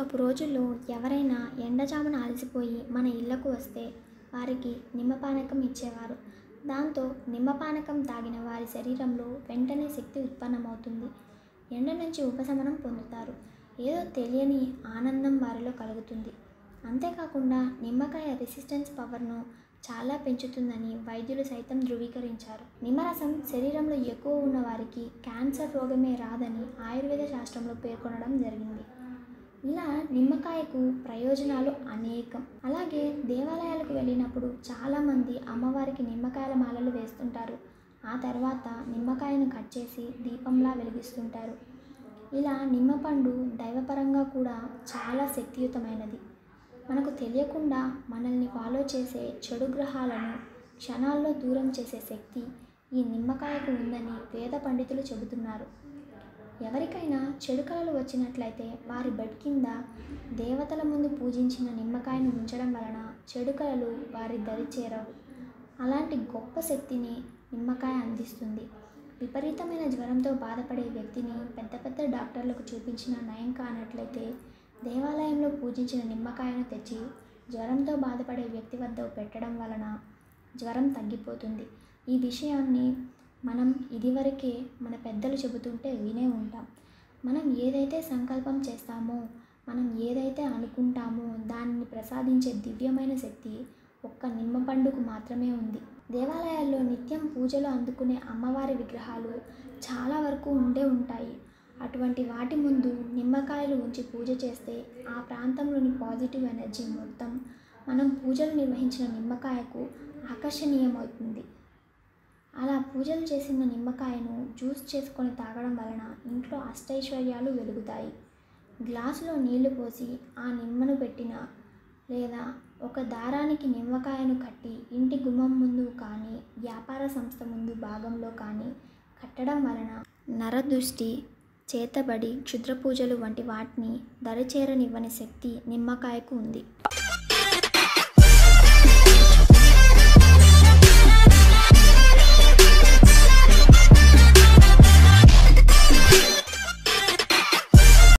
పూర్వపు రోజుల్లో ఎవరైనా ఎండజామున అలసిపోయి మన ఇళ్లకు వస్తే వారికి నిమ్మపానకం ఇచ్చేవారు దాంతో నిమ్మపానకం తాగిన వారి శరీరంలో వెంటనే శక్తి ఉత్పన్నమవుతుంది ఎండ నుంచి ఉపశమనం పొందుతారు ఏదో తెలియని ఆనందం వారిలో కలుగుతుంది అంతేకాకుండా నిమ్మకాయ రెసిస్టెన్స్ పవర్ను చాలా పెంచుతుందని వైద్యులు సైతం ధృవీకరించారు నిమ్మరసం శరీరంలో ఎక్కువ ఉన్న వారికి క్యాన్సర్ రోగమే రాదని ఆయుర్వేద శాస్త్రంలో పేర్కొనడం జరిగింది ఇలా నిమ్మకాయకు ప్రయోజనాలు అనేకం అలాగే దేవాలయాలకు వెళ్ళినప్పుడు చాలామంది అమ్మవారికి నిమ్మకాయల మాలలు వేస్తుంటారు ఆ తర్వాత నిమ్మకాయను కట్ చేసి దీపంలా వెలిగిస్తుంటారు ఇలా నిమ్మపండు దైవపరంగా కూడా చాలా శక్తియుతమైనది మనకు తెలియకుండా మనల్ని ఫాలో చేసే చెడు గ్రహాలను క్షణాల్లో దూరం చేసే శక్తి ఈ నిమ్మకాయకు ఉందని వేద పండితులు చెబుతున్నారు ఎవరికైనా చెడు కళలు వచ్చినట్లయితే వారి బెడ్ కింద దేవతల ముందు పూజించిన నిమ్మకాయను ఉంచడం వలన చెడు కళలు వారి దరి చేరవు అలాంటి గొప్ప శక్తిని నిమ్మకాయ అందిస్తుంది విపరీతమైన జ్వరంతో బాధపడే వ్యక్తిని పెద్ద పెద్ద డాక్టర్లకు చూపించిన నయం కానట్లయితే దేవాలయంలో పూజించిన నిమ్మకాయను తెచ్చి జ్వరంతో బాధపడే వ్యక్తి వద్ద పెట్టడం వలన జ్వరం తగ్గిపోతుంది ఈ విషయాన్ని మనం ఇదివరకే మన పెద్దలు చెబుతుంటే వినే ఉంటాం మనం ఏదైతే సంకల్పం చేస్తామో మనం ఏదైతే అనుకుంటామో దానిని ప్రసాదించే దివ్యమైన శక్తి ఒక్క నిమ్మ పండుకు మాత్రమే ఉంది దేవాలయాల్లో నిత్యం పూజలు అందుకునే అమ్మవారి విగ్రహాలు చాలా వరకు ఉండే ఉంటాయి అటువంటి వాటి ముందు నిమ్మకాయలు ఉంచి పూజ చేస్తే ఆ ప్రాంతంలోని పాజిటివ్ ఎనర్జీ మొత్తం మనం పూజలు నిర్వహించిన నిమ్మకాయకు ఆకర్షణీయమవుతుంది అలా పూజలు చేసిన నిమ్మకాయను జ్యూస్ చేసుకొని తాగడం వలన ఇంట్లో అష్టైశ్వర్యాలు వెలుగుతాయి గ్లాసులో నీళ్లు పోసి ఆ నిమ్మను పెట్టిన లేదా ఒక దారానికి నిమ్మకాయను కట్టి ఇంటి గుమ్మం ముందు కానీ వ్యాపార సంస్థ ముందు భాగంలో కానీ కట్టడం వలన నరదృష్టి చేతబడి క్షుద్ర పూజలు వంటి వాటిని దరిచేరనివ్వని శక్తి నిమ్మకాయకు ఉంది